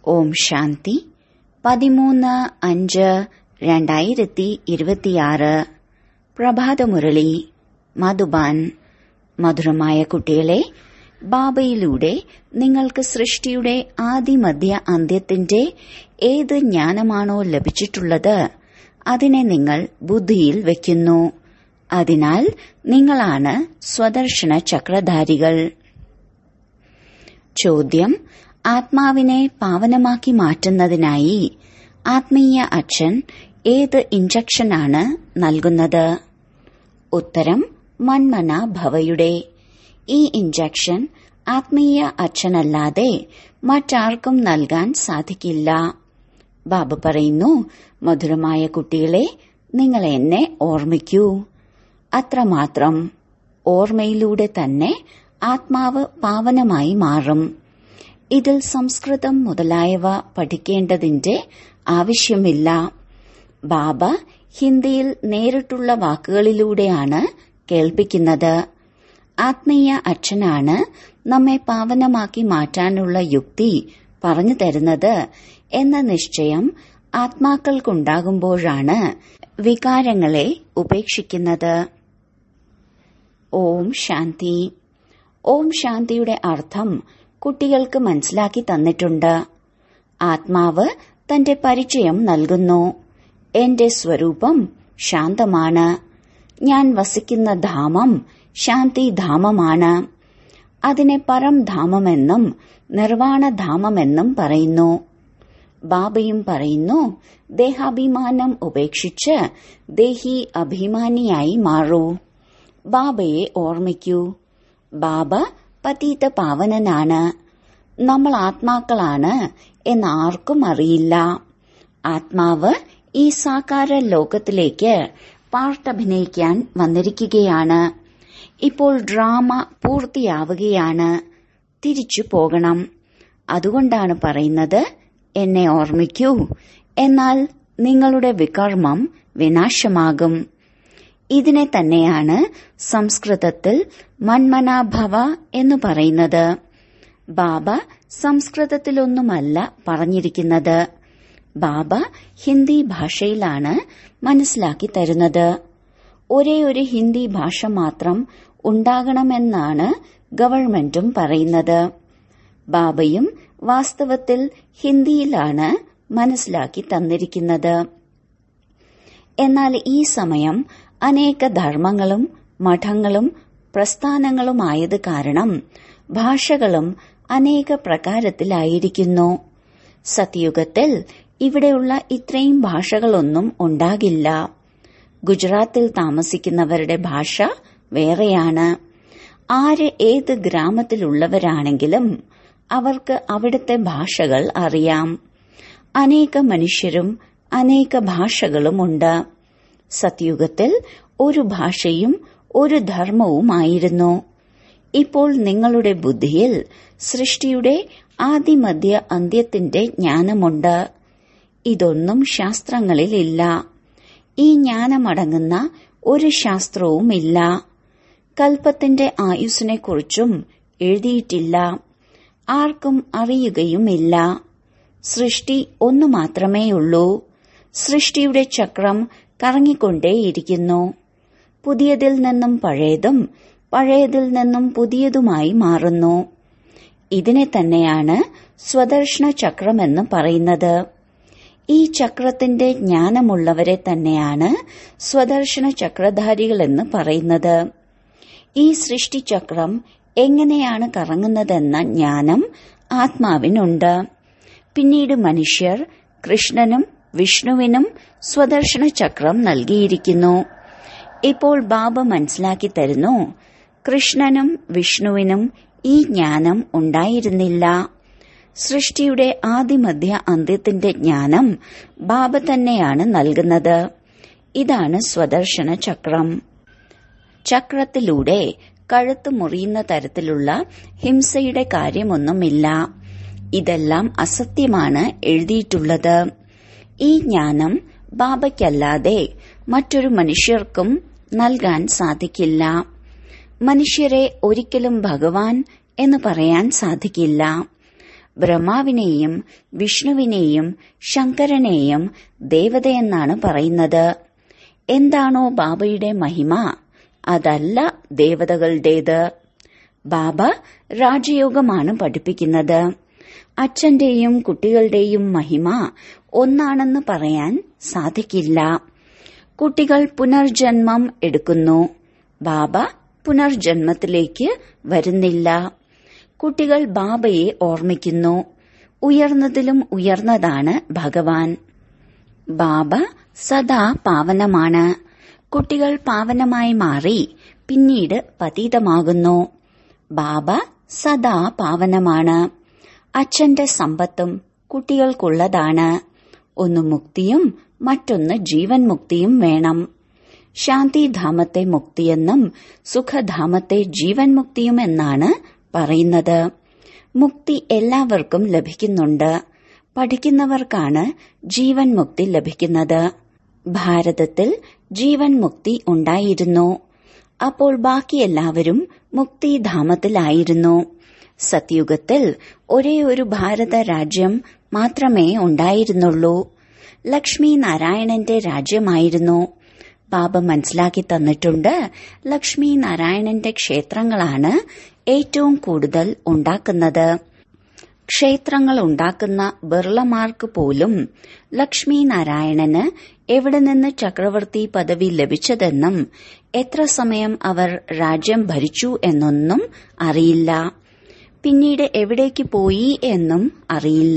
ഓം ശാന്തി പതിമൂന്ന് അഞ്ച് രണ്ടായിരത്തി ഇരുപത്തിയാറ് പ്രഭാതമുരളി മധുബാൻ മധുരമായ കുട്ടികളെ ബാബയിലൂടെ നിങ്ങൾക്ക് സൃഷ്ടിയുടെ ആദിമധ്യ അന്ത്യത്തിന്റെ ഏത് ജ്ഞാനമാണോ ലഭിച്ചിട്ടുള്ളത് അതിനെ നിങ്ങൾ ബുദ്ധിയിൽ വയ്ക്കുന്നു അതിനാൽ നിങ്ങളാണ് സ്വദർശന ചക്രധാരികൾ ചോദ്യം ആത്മാവിനെ പാവനമാക്കി മാറ്റുന്നതിനായി ആത്മീയ അച്ഛൻ ഏത് ഇഞ്ചക്ഷനാണ് നൽകുന്നത് ഉത്തരം മന്മന ഭവയുടെ ഈ ഇഞ്ചക്ഷൻ ആത്മീയ അച്ഛനല്ലാതെ മറ്റാർക്കും നൽകാൻ സാധിക്കില്ല ബാബു പറയുന്നു മധുരമായ കുട്ടികളെ നിങ്ങൾ എന്നെ ഓർമ്മിക്കൂ അത്രമാത്രം ഓർമ്മയിലൂടെ തന്നെ ആത്മാവ് പാവനമായി മാറും ഇതിൽ സംസ്കൃതം മുതലായവ പഠിക്കേണ്ടതിന്റെ ആവശ്യമില്ല ബാബ ഹിന്ദിയിൽ നേരിട്ടുള്ള വാക്കുകളിലൂടെയാണ് കേൾപ്പിക്കുന്നത് ആത്മീയ അച്ഛനാണ് നമ്മെ പാവനമാക്കി മാറ്റാനുള്ള യുക്തി പറഞ്ഞു തരുന്നത് എന്ന നിശ്ചയം ആത്മാക്കൾക്കുണ്ടാകുമ്പോഴാണ് വികാരങ്ങളെ ഉപേക്ഷിക്കുന്നത് ഓം ശാന്തി ഓം ശാന്തിയുടെ അർത്ഥം കുട്ടികൾക്ക് മനസ്സിലാക്കി തന്നിട്ടുണ്ട് ആത്മാവ് തന്റെ പരിചയം നൽകുന്നു എന്റെ സ്വരൂപം ശാന്തമാണ് ഞാൻ വസിക്കുന്ന ധാമം ശാന്തിധാമമാണ് അതിനെ പരംധാമമെന്നും നിർവാണധാമമെന്നും പറയുന്നു ബാബയും പറയുന്നു ദേഹാഭിമാനം ഉപേക്ഷിച്ച് ദേഹി അഭിമാനിയായി മാറൂ ബാബയെ ഓർമ്മിക്കൂ ബാബ പതീത പാവനനാണ് നമ്മൾ ആത്മാക്കളാണ് എന്ന് ആർക്കും അറിയില്ല ആത്മാവ് ഈ സാകാര ലോകത്തിലേക്ക് പാർട്ടഭിനയിക്കാൻ വന്നിരിക്കുകയാണ് ഇപ്പോൾ ഡ്രാമ പൂർത്തിയാവുകയാണ് തിരിച്ചു പോകണം അതുകൊണ്ടാണ് പറയുന്നത് എന്നെ ഓർമ്മിക്കൂ എന്നാൽ നിങ്ങളുടെ വികർമ്മം വിനാശമാകും ഇതിനെ തന്നെയാണ് സംസ്കൃതത്തിൽ മന്മനാഭവ എന്ന് പറയുന്നത് ബാബ സംസ്കൃതത്തിലൊന്നുമല്ല പറഞ്ഞിരിക്കുന്നത് ബാബ ഹിന്ദി ഭാഷയിലാണ് മനസ്സിലാക്കി തരുന്നത് ഒരേ ഒരു ഹിന്ദി ഭാഷ മാത്രം ഉണ്ടാകണമെന്നാണ് ഗവൺമെന്റും പറയുന്നത് ബാബയും വാസ്തവത്തിൽ ഹിന്ദിയിലാണ് മനസ്സിലാക്കി തന്നിരിക്കുന്നത് എന്നാൽ ഈ സമയം അനേക ധർമ്മങ്ങളും മഠങ്ങളും പ്രസ്ഥാനങ്ങളുമായത് കാരണം ഭാഷകളും അനേക പ്രകാരത്തിലായിരിക്കുന്നു സത്യുഗത്തിൽ ഇവിടെയുള്ള ഇത്രയും ഭാഷകളൊന്നും ഉണ്ടാകില്ല ഗുജറാത്തിൽ താമസിക്കുന്നവരുടെ ഭാഷ വേറെയാണ് ആര് ഏത് ഗ്രാമത്തിലുള്ളവരാണെങ്കിലും അവർക്ക് അവിടുത്തെ ഭാഷകൾ അറിയാം അനേക മനുഷ്യരും അനേക ഭാഷകളുമുണ്ട് സത്യുഗത്തിൽ ഒരു ഭാഷയും ഒരു ധർമ്മവുമായിരുന്നു ഇപ്പോൾ നിങ്ങളുടെ ബുദ്ധിയിൽ സൃഷ്ടിയുടെ ആദിമധ്യ അന്ത്യത്തിന്റെ ജ്ഞാനമുണ്ട് ഇതൊന്നും ശാസ്ത്രങ്ങളിലില്ല ഈ ജ്ഞാനമടങ്ങുന്ന ഒരു ശാസ്ത്രവുമില്ല കൽപ്പത്തിന്റെ ആയുസ്സിനെക്കുറിച്ചും എഴുതിയിട്ടില്ല ആർക്കും അറിയുകയുമില്ല സൃഷ്ടി ഒന്നു മാത്രമേയുള്ളൂ സൃഷ്ടിയുടെ ചക്രം കറങ്ങിക്കൊണ്ടേയിരിക്കുന്നു പുതിയതിൽ നിന്നും പഴയതും പഴയതിൽ നിന്നും പുതിയതുമായി മാറുന്നു ഇതിനെ തന്നെയാണ് സ്വദർശന ചക്രമെന്ന് പറയുന്നത് ഈ ചക്രത്തിന്റെ ജ്ഞാനമുള്ളവരെ തന്നെയാണ് സ്വദർശന ചക്രധാരികളെന്ന് പറയുന്നത് ഈ സൃഷ്ടിചക്രം എങ്ങനെയാണ് കറങ്ങുന്നതെന്ന ജ്ഞാനം ആത്മാവിനുണ്ട് പിന്നീട് മനുഷ്യർ കൃഷ്ണനും വിഷ്ണുവിനും സ്വദർശന ചക്രം നൽകിയിരിക്കുന്നു ഇപ്പോൾ ബാബ മനസ്സിലാക്കി തരുന്നു കൃഷ്ണനും വിഷ്ണുവിനും ഈ ജ്ഞാനം ഉണ്ടായിരുന്നില്ല സൃഷ്ടിയുടെ ആദിമധ്യ അന്ത്യത്തിന്റെ ജ്ഞാനം ബാബ തന്നെയാണ് നൽകുന്നത് ഇതാണ് സ്വദർശന ചക്രം ചക്രത്തിലൂടെ കഴുത്ത് മുറിയുന്ന തരത്തിലുള്ള ഹിംസയുടെ കാര്യമൊന്നുമില്ല ഇതെല്ലാം അസത്യമാണ് എഴുതിയിട്ടുള്ളത് ഈ ജ്ഞാനം ബാബയ്ക്കല്ലാതെ മറ്റൊരു മനുഷ്യർക്കും നൽകാൻ സാധിക്കില്ല മനുഷ്യരെ ഒരിക്കലും ഭഗവാൻ എന്ന് പറയാൻ സാധിക്കില്ല ബ്രഹ്മാവിനെയും വിഷ്ണുവിനെയും ശങ്കരനെയും ദേവതയെന്നാണ് പറയുന്നത് എന്താണോ ബാബയുടെ മഹിമ അതല്ല ദേവതകളുടേത് ബാബ രാജയോഗമാണ് പഠിപ്പിക്കുന്നത് അച്ഛന്റെയും കുട്ടികളുടെയും മഹിമ ഒന്നാണെന്ന് പറയാൻ സാധിക്കില്ല കുട്ടികൾ പുനർജന്മം എടുക്കുന്നു ബാബ പുനർജന്മത്തിലേക്ക് വരുന്നില്ല കുട്ടികൾ ബാബയെ ഓർമ്മിക്കുന്നു ഉയർന്നതിലും ഉയർന്നതാണ് ഭഗവാൻ ബാബ സദാ പാവനമാണ് കുട്ടികൾ പാവനമായി മാറി പിന്നീട് പതീതമാകുന്നു ബാബ സദാ പാവനമാണ് അച്ഛന്റെ സമ്പത്തും കുട്ടികൾക്കുള്ളതാണ് ഒന്ന് മുക്തിയും മറ്റൊന്ന് ജീവൻ മുക്തിയും വേണം ശാന്തിധാമത്തെ മുക്തിയെന്നും സുഖധാമത്തെ ജീവൻ മുക്തിയും എന്നാണ് പറയുന്നത് മുക്തി എല്ലാവർക്കും ലഭിക്കുന്നുണ്ട് പഠിക്കുന്നവർക്കാണ് ജീവൻ മുക്തി ലഭിക്കുന്നത് ഭാരതത്തിൽ ജീവൻ മുക്തി ഉണ്ടായിരുന്നു അപ്പോൾ ബാക്കി എല്ലാവരും മുക്തിധാമത്തിലായിരുന്നു സത്യുഗത്തിൽ ഒരേ ഒരു ഭാരത രാജ്യം മാത്രമേ ഉണ്ടായിരുന്നുള്ളൂ ലക്ഷ്മി നാരായണന്റെ രാജ്യമായിരുന്നു ബാബ മനസ്സിലാക്കി തന്നിട്ടുണ്ട് ലക്ഷ്മി നാരായണന്റെ ക്ഷേത്രങ്ങളാണ് ഏറ്റവും കൂടുതൽ ഉണ്ടാക്കുന്നത് ക്ഷേത്രങ്ങൾ ഉണ്ടാക്കുന്ന ബിർളമാർക്ക് പോലും ലക്ഷ്മി നാരായണന് എവിടെ നിന്ന് ചക്രവർത്തി പദവി ലഭിച്ചതെന്നും എത്ര സമയം അവർ രാജ്യം ഭരിച്ചു എന്നൊന്നും അറിയില്ല പിന്നീട് എവിടേക്ക് പോയി എന്നും അറിയില്ല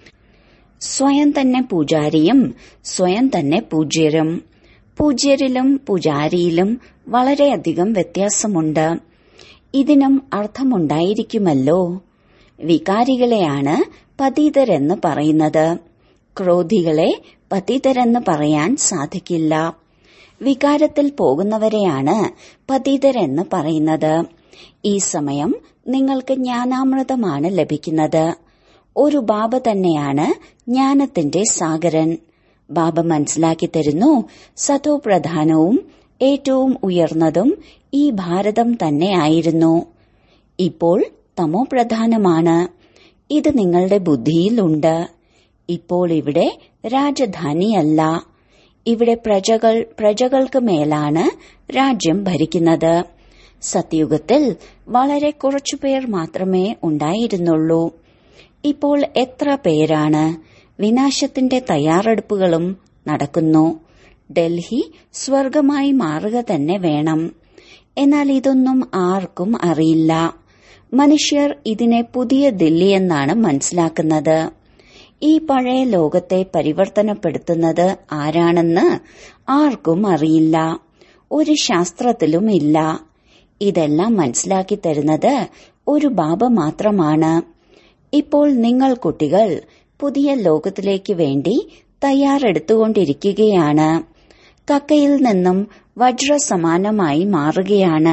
സ്വയം തന്നെ പൂജാരിയും സ്വയം തന്നെ പൂജ്യരും പൂജ്യരിലും പൂജാരിയിലും വളരെയധികം വ്യത്യാസമുണ്ട് ഇതിനും അർത്ഥമുണ്ടായിരിക്കുമല്ലോ വികാരികളെയാണ് പതീതരെന്ന് പറയുന്നത് ക്രോധികളെ പതീതരെന്ന് പറയാൻ സാധിക്കില്ല വികാരത്തിൽ പോകുന്നവരെയാണ് പതീതരെന്ന് പറയുന്നത് ഈ സമയം നിങ്ങൾക്ക് ജ്ഞാനാമൃതമാണ് ലഭിക്കുന്നത് ഒരു ബാബ തന്നെയാണ് ജ്ഞാനത്തിന്റെ സാഗരൻ ബാബ മനസ്സിലാക്കി തരുന്നു സതോ പ്രധാനവും ഏറ്റവും ഉയർന്നതും ഈ ഭാരതം തന്നെയായിരുന്നു ഇപ്പോൾ തമോ പ്രധാനമാണ് ഇത് നിങ്ങളുടെ ബുദ്ധിയിലുണ്ട് ഇപ്പോൾ ഇവിടെ രാജധാനിയല്ല ഇവിടെ പ്രജകൾ പ്രജകൾക്ക് മേലാണ് രാജ്യം ഭരിക്കുന്നത് സത്യുഗത്തിൽ വളരെ കുറച്ചുപേർ മാത്രമേ ഉണ്ടായിരുന്നുള്ളൂ ഇപ്പോൾ എത്ര പേരാണ് വിനാശത്തിന്റെ തയ്യാറെടുപ്പുകളും നടക്കുന്നു ഡൽഹി സ്വർഗമായി മാറുക തന്നെ വേണം എന്നാൽ ഇതൊന്നും ആർക്കും അറിയില്ല മനുഷ്യർ ഇതിനെ പുതിയ ദില്ലി എന്നാണ് മനസ്സിലാക്കുന്നത് ഈ പഴയ ലോകത്തെ പരിവർത്തനപ്പെടുത്തുന്നത് ആരാണെന്ന് ആർക്കും അറിയില്ല ഒരു ശാസ്ത്രത്തിലും ഇല്ല ഇതെല്ലാം മനസ്സിലാക്കി തരുന്നത് ഒരു ബാബ മാത്രമാണ് ഇപ്പോൾ നിങ്ങൾ കുട്ടികൾ പുതിയ ലോകത്തിലേക്ക് വേണ്ടി തയ്യാറെടുത്തുകൊണ്ടിരിക്കുകയാണ് കക്കയിൽ നിന്നും വജ്രസമാനമായി മാറുകയാണ്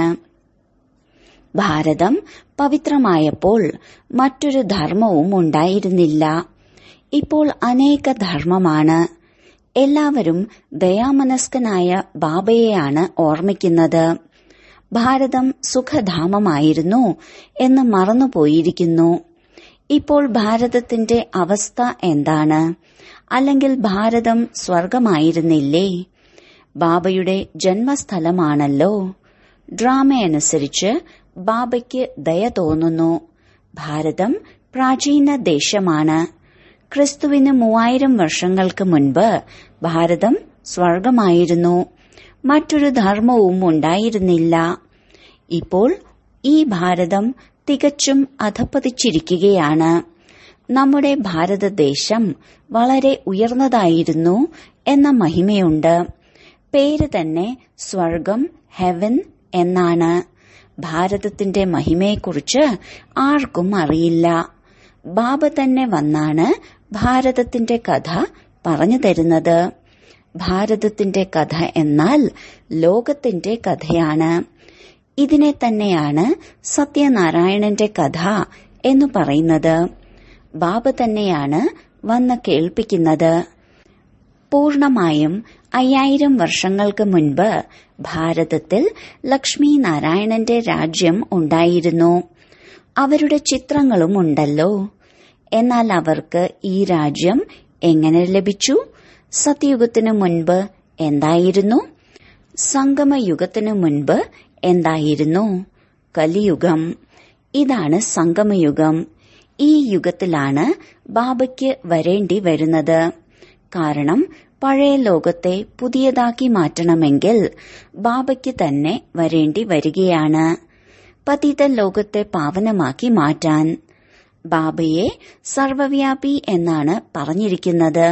ഭാരതം പവിത്രമായപ്പോൾ മറ്റൊരു ധർമ്മവും ഉണ്ടായിരുന്നില്ല ഇപ്പോൾ അനേക ധർമ്മമാണ് എല്ലാവരും ദയാമനസ്കനായ ബാബയെയാണ് ഓർമ്മിക്കുന്നത് ഭാരതം സുഖധാമമായിരുന്നു എന്ന് മറന്നുപോയിരിക്കുന്നു ഇപ്പോൾ ഭാരതത്തിന്റെ അവസ്ഥ എന്താണ് അല്ലെങ്കിൽ ഭാരതം സ്വർഗമായിരുന്നില്ലേ ബാബയുടെ ജന്മസ്ഥലമാണല്ലോ ഡ്രാമയനുസരിച്ച് ബാബയ്ക്ക് ദയ തോന്നുന്നു ഭാരതം പ്രാചീന ദേശമാണ് ക്രിസ്തുവിന് മൂവായിരം വർഷങ്ങൾക്ക് മുൻപ് ഭാരതം സ്വർഗമായിരുന്നു മറ്റൊരു ധർമ്മവും ഉണ്ടായിരുന്നില്ല ഇപ്പോൾ ഈ ഭാരതം തികച്ചും അധപ്പതിച്ചിരിക്കുകയാണ് നമ്മുടെ ഭാരതദേശം വളരെ ഉയർന്നതായിരുന്നു എന്ന മഹിമയുണ്ട് പേര് തന്നെ സ്വർഗം ഹെവൻ എന്നാണ് ഭാരതത്തിന്റെ മഹിമയെക്കുറിച്ച് ആർക്കും അറിയില്ല ബാബ തന്നെ വന്നാണ് ഭാരതത്തിന്റെ കഥ പറഞ്ഞു തരുന്നത് ഭാരതത്തിന്റെ കഥ എന്നാൽ ലോകത്തിന്റെ കഥയാണ് ഇതിനെ തന്നെയാണ് സത്യനാരായണന്റെ കഥ എന്ന് പറയുന്നത് ബാബ തന്നെയാണ് വന്ന് കേൾപ്പിക്കുന്നത് പൂർണമായും അയ്യായിരം വർഷങ്ങൾക്ക് മുൻപ് ഭാരതത്തിൽ ലക്ഷ്മി നാരായണന്റെ രാജ്യം ഉണ്ടായിരുന്നു അവരുടെ ചിത്രങ്ങളും ഉണ്ടല്ലോ എന്നാൽ അവർക്ക് ഈ രാജ്യം എങ്ങനെ ലഭിച്ചു സത്യയുഗത്തിനു മുൻപ് എന്തായിരുന്നു സംഗമയുഗത്തിനു മുൻപ് എന്തായിരുന്നു കലിയുഗം ഇതാണ് സംഗമയുഗം ഈ യുഗത്തിലാണ് ബാബയ്ക്ക് വരേണ്ടി വരുന്നത് കാരണം പഴയ ലോകത്തെ പുതിയതാക്കി മാറ്റണമെങ്കിൽ ബാബയ്ക്ക് തന്നെ വരേണ്ടി വരികയാണ് പതിത ലോകത്തെ പാവനമാക്കി മാറ്റാൻ ബാബയെ സർവവ്യാപി എന്നാണ് പറഞ്ഞിരിക്കുന്നത്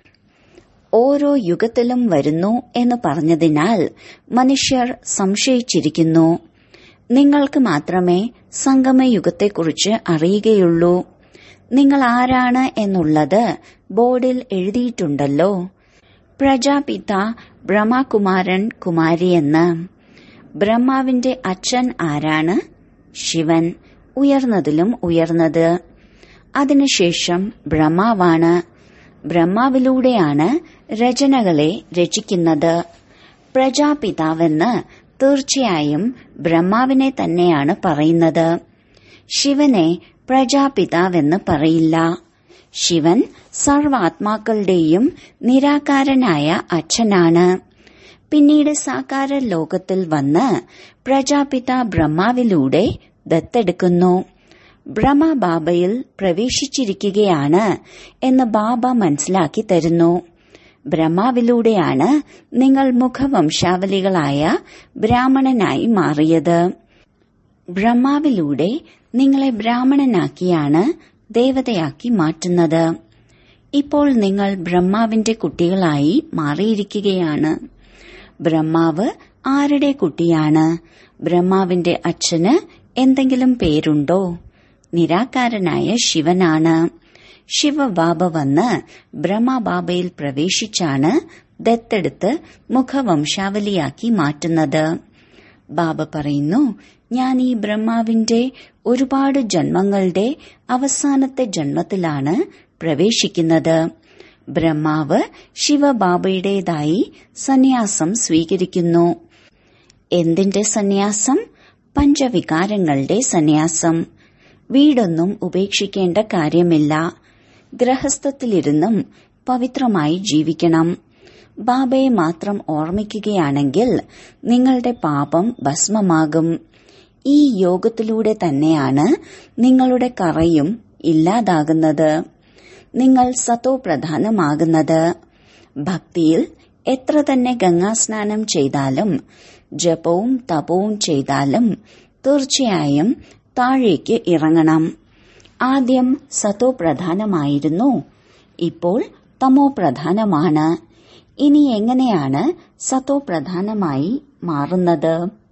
ഓരോ യുഗത്തിലും വരുന്നു എന്ന് പറഞ്ഞതിനാൽ മനുഷ്യർ സംശയിച്ചിരിക്കുന്നു നിങ്ങൾക്ക് മാത്രമേ സംഗമയുഗത്തെക്കുറിച്ച് അറിയുകയുള്ളൂ നിങ്ങൾ ആരാണ് എന്നുള്ളത് ബോർഡിൽ എഴുതിയിട്ടുണ്ടല്ലോ പ്രജാപിത ബ്രഹ്മകുമാരൻ കുമാരിയെന്ന് ബ്രഹ്മാവിന്റെ അച്ഛൻ ആരാണ് ശിവൻ ഉയർന്നതിലും ഉയർന്നത് അതിനുശേഷം ബ്രഹ്മാവാണ് ബ്രഹ്മാവിലൂടെയാണ് രചനകളെ രചിക്കുന്നത് പ്രജാപിതാവെന്ന് തീർച്ചയായും ബ്രഹ്മാവിനെ തന്നെയാണ് പറയുന്നത് ശിവനെ പ്രജാപിതാവെന്ന് പറയില്ല ശിവൻ സർവാത്മാക്കളുടെയും നിരാകാരനായ അച്ഛനാണ് പിന്നീട് സാകാര ലോകത്തിൽ വന്ന് പ്രജാപിത ബ്രഹ്മാവിലൂടെ ദത്തെടുക്കുന്നു ബ്രഹ്മ ബാബയിൽ പ്രവേശിച്ചിരിക്കുകയാണ് എന്ന് ബാബ മനസ്സിലാക്കി തരുന്നു ബ്രഹ്മാവിലൂടെയാണ് നിങ്ങൾ മുഖവംശാവലികളായ ബ്രാഹ്മണനായി മാറിയത് ബ്രഹ്മാവിലൂടെ നിങ്ങളെ ബ്രാഹ്മണനാക്കിയാണ് ദേവതയാക്കി മാറ്റുന്നത് ഇപ്പോൾ നിങ്ങൾ ബ്രഹ്മാവിന്റെ കുട്ടികളായി മാറിയിരിക്കുകയാണ് ബ്രഹ്മാവ് ആരുടെ കുട്ടിയാണ് ബ്രഹ്മാവിന്റെ അച്ഛന് എന്തെങ്കിലും പേരുണ്ടോ നിരാകാരനായ ശിവനാണ് ശിവബാബ വന്ന് ബ്രഹ്മബാബയിൽ പ്രവേശിച്ചാണ് ദത്തെടുത്ത് മുഖവംശാവലിയാക്കി മാറ്റുന്നത് ബാബ പറയുന്നു ഞാൻ ഈ ബ്രഹ്മാവിന്റെ ഒരുപാട് ജന്മങ്ങളുടെ അവസാനത്തെ ജന്മത്തിലാണ് പ്രവേശിക്കുന്നത് ബ്രഹ്മാവ് ശിവബാബയുടേതായി സന്യാസം സ്വീകരിക്കുന്നു എന്തിന്റെ സന്യാസം പഞ്ചവികാരങ്ങളുടെ സന്യാസം വീടൊന്നും ഉപേക്ഷിക്കേണ്ട കാര്യമില്ല ഗ്രഹസ്ഥത്തിലിരുന്നും പവിത്രമായി ജീവിക്കണം ബാബയെ മാത്രം ഓർമ്മിക്കുകയാണെങ്കിൽ നിങ്ങളുടെ പാപം ഭസ്മമാകും ഈ യോഗത്തിലൂടെ തന്നെയാണ് നിങ്ങളുടെ കറയും ഇല്ലാതാകുന്നത് നിങ്ങൾ സത്തോ പ്രധാനമാകുന്നത് ഭക്തിയിൽ എത്ര തന്നെ ഗംഗാസ്നാനം ചെയ്താലും ജപവും തപവും ചെയ്താലും തീർച്ചയായും താഴേക്ക് ഇറങ്ങണം ആദ്യം സത്തോ പ്രധാനമായിരുന്നു ഇപ്പോൾ തമോ പ്രധാനമാണ് ഇനി എങ്ങനെയാണ് സത്തോ പ്രധാനമായി മാറുന്നത്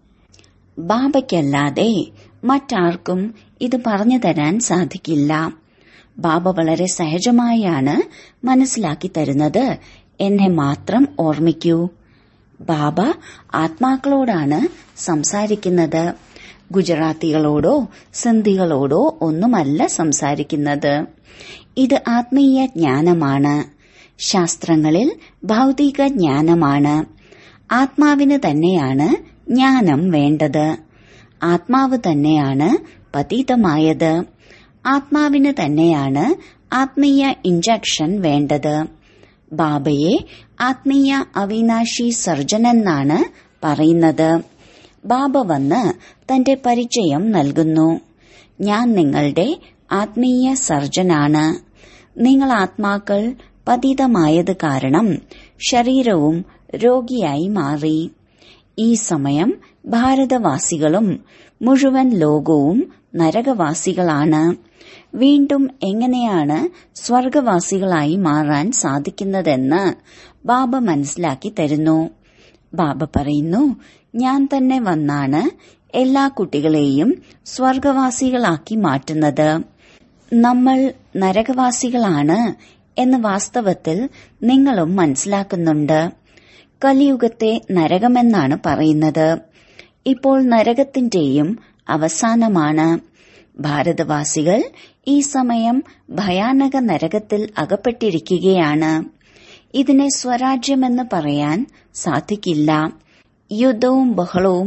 ബാബയ്ക്കല്ലാതെ മറ്റാർക്കും ഇത് പറഞ്ഞു തരാൻ സാധിക്കില്ല ബാബ വളരെ സഹജമായാണ് മനസ്സിലാക്കി തരുന്നത് എന്നെ മാത്രം ഓർമ്മിക്കൂ ബാബ ആത്മാക്കളോടാണ് സംസാരിക്കുന്നത് ഗുജറാത്തികളോടോ സിന്ധികളോടോ ഒന്നുമല്ല സംസാരിക്കുന്നത് ഇത് ആത്മീയ ജ്ഞാനമാണ് ശാസ്ത്രങ്ങളിൽ ഭൗതിക ജ്ഞാനമാണ് ആത്മാവിന് തന്നെയാണ് ജ്ഞാനം വേണ്ടത് ആത്മാവ് തന്നെയാണ് പതീതമായത് ആത്മാവിന് തന്നെയാണ് ആത്മീയ ഇഞ്ചക്ഷൻ വേണ്ടത് ബാബയെ ആത്മീയ അവിനാശി സർജനെന്നാണ് പറയുന്നത് ബാബ വന്ന് തന്റെ പരിചയം നൽകുന്നു ഞാൻ നിങ്ങളുടെ ആത്മീയ സർജനാണ് നിങ്ങൾ ആത്മാക്കൾ പതിതമായത് കാരണം ശരീരവും രോഗിയായി മാറി ഈ സമയം ഭാരതവാസികളും മുഴുവൻ ലോകവും നരകവാസികളാണ് വീണ്ടും എങ്ങനെയാണ് സ്വർഗവാസികളായി മാറാൻ സാധിക്കുന്നതെന്ന് ബാബ മനസ്സിലാക്കി തരുന്നു ബാബ പറയുന്നു ഞാൻ തന്നെ വന്നാണ് എല്ലാ കുട്ടികളെയും സ്വർഗവാസികളാക്കി മാറ്റുന്നത് നമ്മൾ നരകവാസികളാണ് എന്ന് വാസ്തവത്തിൽ നിങ്ങളും മനസ്സിലാക്കുന്നുണ്ട് കലിയുഗത്തെ നരകമെന്നാണ് പറയുന്നത് ഇപ്പോൾ നരകത്തിന്റെയും അവസാനമാണ് ഭാരതവാസികൾ ഈ സമയം ഭയാനക നരകത്തിൽ അകപ്പെട്ടിരിക്കുകയാണ് ഇതിനെ സ്വരാജ്യമെന്ന് പറയാൻ സാധിക്കില്ല യുദ്ധവും ബഹളവും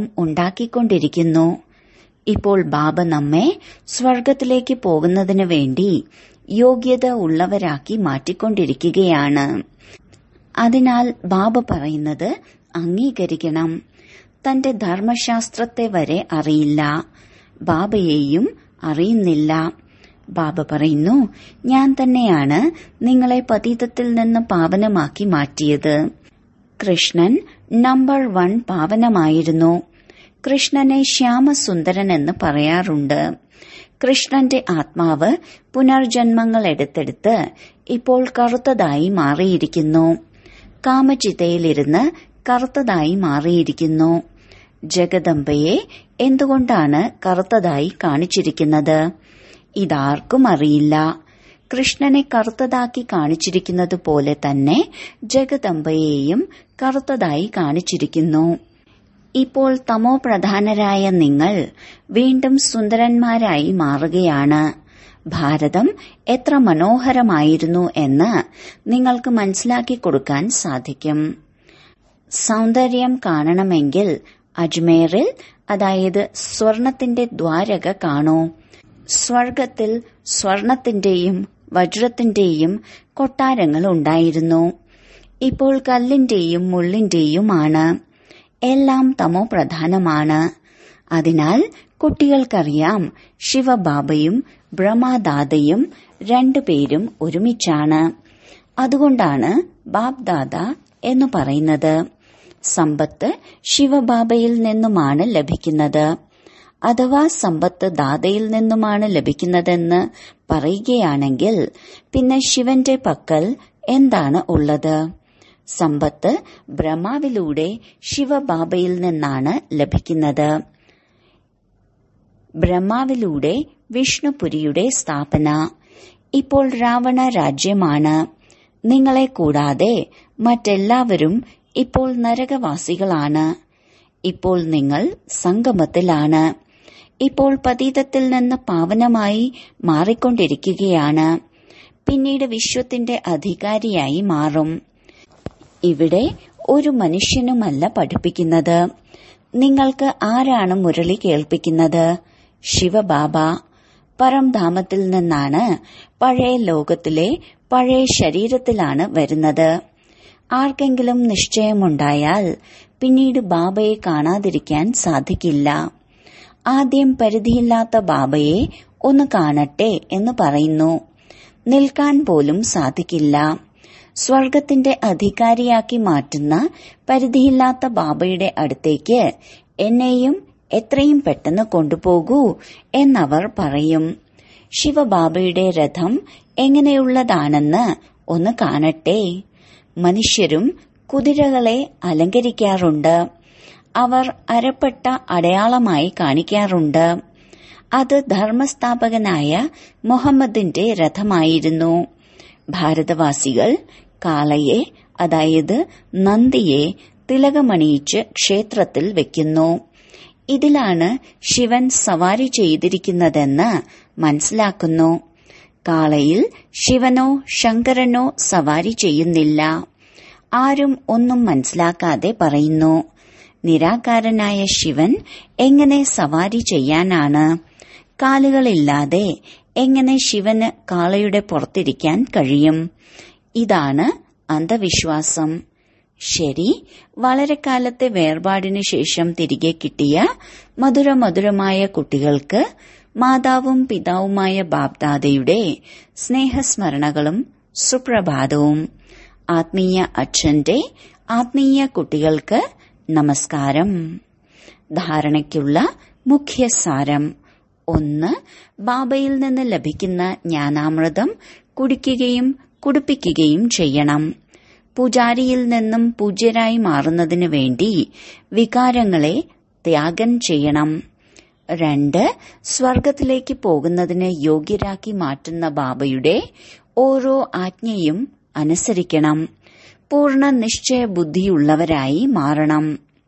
ഉണ്ടാക്കിക്കൊണ്ടിരിക്കുന്നു ഇപ്പോൾ ബാബ നമ്മെ സ്വർഗത്തിലേക്ക് പോകുന്നതിനു വേണ്ടി യോഗ്യത ഉള്ളവരാക്കി മാറ്റിക്കൊണ്ടിരിക്കുകയാണ് അതിനാൽ ബാബ പറയുന്നത് അംഗീകരിക്കണം തന്റെ ധർമ്മശാസ്ത്രത്തെ വരെ അറിയില്ല ബാബയെയും അറിയുന്നില്ല ബാബ പറയുന്നു ഞാൻ തന്നെയാണ് നിങ്ങളെ പതീതത്തിൽ നിന്ന് പാവനമാക്കി മാറ്റിയത് കൃഷ്ണൻ നമ്പർ വൺ പാവനമായിരുന്നു കൃഷ്ണനെ ശ്യാമസുന്ദരൻ എന്ന് പറയാറുണ്ട് കൃഷ്ണന്റെ ആത്മാവ് പുനർജന്മങ്ങൾ എടുത്തെടുത്ത് ഇപ്പോൾ കറുത്തതായി മാറിയിരിക്കുന്നു കാമചിതയിലിരുന്ന് കറുത്തതായി മാറിയിരിക്കുന്നു ജഗദംബയെ എന്തുകൊണ്ടാണ് കറുത്തതായി കാണിച്ചിരിക്കുന്നത് ഇതാർക്കും അറിയില്ല കൃഷ്ണനെ കറുത്തതാക്കി കാണിച്ചിരിക്കുന്നത് പോലെ തന്നെ ജഗദംബയെയും കറുത്തതായി കാണിച്ചിരിക്കുന്നു ഇപ്പോൾ തമോ പ്രധാനരായ നിങ്ങൾ വീണ്ടും സുന്ദരന്മാരായി മാറുകയാണ് ഭാരതം എത്ര മനോഹരമായിരുന്നു എന്ന് നിങ്ങൾക്ക് മനസ്സിലാക്കി കൊടുക്കാൻ സാധിക്കും സൗന്ദര്യം കാണണമെങ്കിൽ അജ്മേറിൽ അതായത് സ്വർണത്തിന്റെ ദ്വാരക കാണൂ സ്വർഗത്തിൽ സ്വർണത്തിന്റെയും വജ്രത്തിന്റെയും കൊട്ടാരങ്ങൾ ഉണ്ടായിരുന്നു ഇപ്പോൾ കല്ലിന്റെയും മുള്ളിന്റെയുമാണ് എല്ലാം തമോ പ്രധാനമാണ് അതിനാൽ കുട്ടികൾക്കറിയാം ശിവബാബയും ബ്രഹ്മദാദയും രണ്ടുപേരും ഒരുമിച്ചാണ് അതുകൊണ്ടാണ് ബാബ്ദാദ എന്ന് പറയുന്നത് സമ്പത്ത് ശിവബാബയിൽ നിന്നുമാണ് ലഭിക്കുന്നത് അഥവാ സമ്പത്ത് ദാതയിൽ നിന്നുമാണ് ലഭിക്കുന്നതെന്ന് പറയുകയാണെങ്കിൽ പിന്നെ ശിവന്റെ പക്കൽ എന്താണ് ഉള്ളത് സമ്പത്ത് ബ്രഹ്മാവിലൂടെ ശിവബാബയിൽ നിന്നാണ് ലഭിക്കുന്നത് ബ്രഹ്മാവിലൂടെ വിഷ്ണുപുരിയുടെ സ്ഥാപന ഇപ്പോൾ രാവണ രാജ്യമാണ് നിങ്ങളെ കൂടാതെ മറ്റെല്ലാവരും ഇപ്പോൾ നരകവാസികളാണ് ഇപ്പോൾ നിങ്ങൾ സംഗമത്തിലാണ് ഇപ്പോൾ പതീതത്തിൽ നിന്ന് പാവനമായി മാറിക്കൊണ്ടിരിക്കുകയാണ് പിന്നീട് വിശ്വത്തിന്റെ അധികാരിയായി മാറും ഇവിടെ ഒരു മനുഷ്യനുമല്ല പഠിപ്പിക്കുന്നത് നിങ്ങൾക്ക് ആരാണ് മുരളി കേൾപ്പിക്കുന്നത് ശിവബാബ പരംധാമത്തിൽ നിന്നാണ് പഴയ ലോകത്തിലെ പഴയ ശരീരത്തിലാണ് വരുന്നത് ആർക്കെങ്കിലും നിശ്ചയമുണ്ടായാൽ പിന്നീട് ബാബയെ കാണാതിരിക്കാൻ സാധിക്കില്ല ആദ്യം പരിധിയില്ലാത്ത ബാബയെ ഒന്ന് കാണട്ടെ എന്ന് പറയുന്നു നിൽക്കാൻ പോലും സാധിക്കില്ല സ്വർഗത്തിന്റെ അധികാരിയാക്കി മാറ്റുന്ന പരിധിയില്ലാത്ത ബാബയുടെ അടുത്തേക്ക് എന്നെയും എത്രയും പെട്ടെന്ന് കൊണ്ടുപോകൂ എന്നവർ പറയും ശിവബാബയുടെ രഥം എങ്ങനെയുള്ളതാണെന്ന് ഒന്ന് കാണട്ടെ മനുഷ്യരും കുതിരകളെ അലങ്കരിക്കാറുണ്ട് അവർ അരപ്പെട്ട അടയാളമായി കാണിക്കാറുണ്ട് അത് ധർമ്മസ്ഥാപകനായ മുഹമ്മദിന്റെ രഥമായിരുന്നു ഭാരതവാസികൾ കാളയെ അതായത് നന്ദിയെ തിലകമണിയിച്ച് ക്ഷേത്രത്തിൽ വെക്കുന്നു ഇതിലാണ് ശിവൻ സവാരി ചെയ്തിരിക്കുന്നതെന്ന് മനസ്സിലാക്കുന്നു കാളയിൽ ശിവനോ ശങ്കരനോ സവാരി ചെയ്യുന്നില്ല ആരും ഒന്നും മനസ്സിലാക്കാതെ പറയുന്നു നിരാകാരനായ ശിവൻ എങ്ങനെ സവാരി ചെയ്യാനാണ് കാലുകളില്ലാതെ എങ്ങനെ ശിവന് കാളയുടെ പുറത്തിരിക്കാൻ കഴിയും ഇതാണ് അന്ധവിശ്വാസം ശരി വളരെ കാലത്തെ വേർപാടിനു ശേഷം തിരികെ കിട്ടിയ മധുരമധുരമായ കുട്ടികൾക്ക് മാതാവും പിതാവുമായ ബാബ്ദാദയുടെ സ്നേഹസ്മരണകളും സുപ്രഭാതവും ആത്മീയ അച്ഛന്റെ ആത്മീയ കുട്ടികൾക്ക് നമസ്കാരം ധാരണയ്ക്കുള്ള മുഖ്യസാരം ഒന്ന് ബാബയിൽ നിന്ന് ലഭിക്കുന്ന ജ്ഞാനാമൃതം കുടിക്കുകയും കുടിപ്പിക്കുകയും ചെയ്യണം പൂജാരിയിൽ നിന്നും പൂജ്യരായി മാറുന്നതിനു വേണ്ടി വികാരങ്ങളെ ത്യാഗം ചെയ്യണം രണ്ട് സ്വർഗത്തിലേക്ക് പോകുന്നതിന് യോഗ്യരാക്കി മാറ്റുന്ന ബാബയുടെ ഓരോ ആജ്ഞയും അനുസരിക്കണം പൂർണ്ണ നിശ്ചയ ബുദ്ധിയുള്ളവരായി മാറണം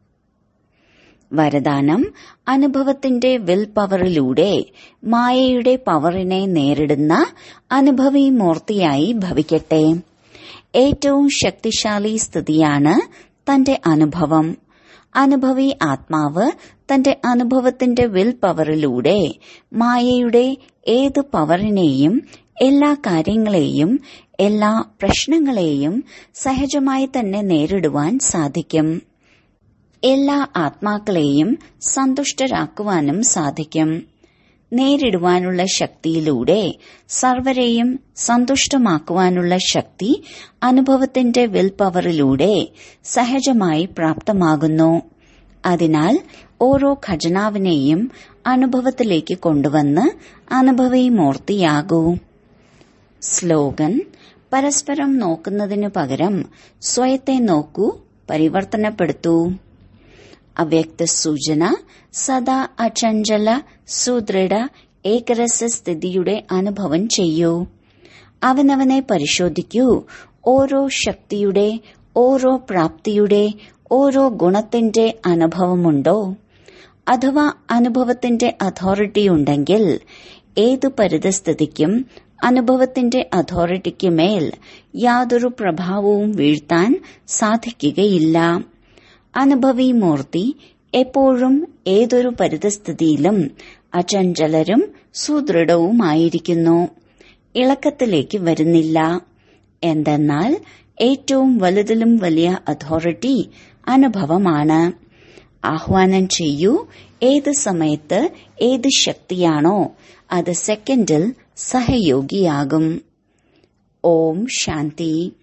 വരദാനം അനുഭവത്തിന്റെ വിൽ പവറിലൂടെ മായയുടെ പവറിനെ നേരിടുന്ന അനുഭവി മൂർത്തിയായി ഭവിക്കട്ടെ ഏറ്റവും ശക്തിശാലി സ്ഥിതിയാണ് തന്റെ അനുഭവം അനുഭവി ആത്മാവ് തന്റെ അനുഭവത്തിന്റെ വിൽ പവറിലൂടെ മായയുടെ ഏത് പവറിനെയും എല്ലാ കാര്യങ്ങളെയും എല്ലാ പ്രശ്നങ്ങളെയും സഹജമായി തന്നെ നേരിടുവാൻ സാധിക്കും എല്ലാ ആത്മാക്കളെയും സന്തുഷ്ടരാക്കുവാനും സാധിക്കും നേരിടുവാനുള്ള ശക്തിയിലൂടെ സർവരെയും സന്തുഷ്ടമാക്കുവാനുള്ള ശക്തി അനുഭവത്തിന്റെ വിൽ പവറിലൂടെ സഹജമായി പ്രാപ്തമാകുന്നു അതിനാൽ ഓരോ ഖജനാവിനെയും അനുഭവത്തിലേക്ക് കൊണ്ടുവന്ന് അനുഭവി മൂർത്തിയാകൂ സ്ലോഗൻ പരസ്പരം നോക്കുന്നതിനു പകരം സ്വയത്തെ നോക്കൂ പരിവർത്തനപ്പെടുത്തൂ അവ്യക്ത സൂചന സദാ അചഞ്ചല സുദൃഢ ഏകരസ സ്ഥിതിയുടെ അനുഭവം ചെയ്യൂ അവനവനെ പരിശോധിക്കൂ ഓരോ ശക്തിയുടെ ഓരോ പ്രാപ്തിയുടെ ഓരോ ഗുണത്തിന്റെ അനുഭവമുണ്ടോ അഥവാ അനുഭവത്തിന്റെ അതോറിറ്റി ഉണ്ടെങ്കിൽ ഏതു പരിതസ്ഥിതിക്കും അനുഭവത്തിന്റെ അതോറിറ്റിക്ക് മേൽ യാതൊരു പ്രഭാവവും വീഴ്ത്താൻ സാധിക്കുകയില്ല അനുഭവി മൂർത്തി എപ്പോഴും ഏതൊരു പരിതസ്ഥിതിയിലും അചഞ്ചലരും സുദൃഢവുമായിരിക്കുന്നു ഇളക്കത്തിലേക്ക് വരുന്നില്ല എന്തെന്നാൽ ഏറ്റവും വലുതിലും വലിയ അതോറിറ്റി അനുഭവമാണ് ആഹ്വാനം ചെയ്യൂ ഏത് സമയത്ത് ഏത് ശക്തിയാണോ അത് സെക്കൻഡിൽ സഹയോഗിയാകും ഓം ശാന്തി